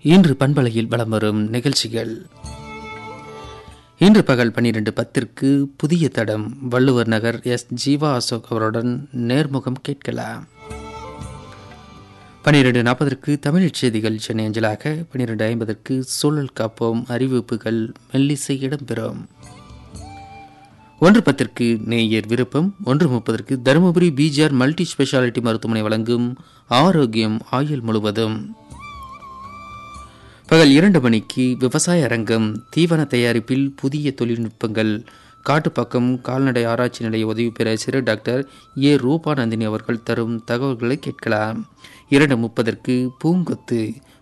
இன்று பண்பலையில் வலம் வரும் நிகழ்ச்சிகள் இன்று பகல் பன்னிரண்டு பத்திற்கு புதிய தடம் வள்ளுவர் நகர் எஸ் ஜீவா அசோக் அவருடன் நேர்முகம் கேட்கலாம் பன்னிரண்டு நாற்பதற்கு தமிழ் செய்திகள் சென்னை அஞ்சலாக பன்னிரண்டு ஐம்பதற்கு சூழல் காப்போம் அறிவிப்புகள் மெல்லிசை இடம்பெறும் ஒன்று பத்திற்கு நேயர் விருப்பம் ஒன்று முப்பதற்கு தருமபுரி பிஜிஆர் மல்டி ஸ்பெஷாலிட்டி மருத்துவமனை வழங்கும் ஆரோக்கியம் ஆயுள் முழுவதும் பகல் இரண்டு மணிக்கு விவசாய அரங்கம் தீவன தயாரிப்பில் புதிய தொழில்நுட்பங்கள் காட்டுப்பாக்கம் கால்நடை ஆராய்ச்சி நிலைய உதவி பெற சிறு டாக்டர் ஏ ரூபாநந்தினி அவர்கள் தரும் தகவல்களை கேட்கலாம் இரண்டு முப்பதற்கு பூங்கொத்து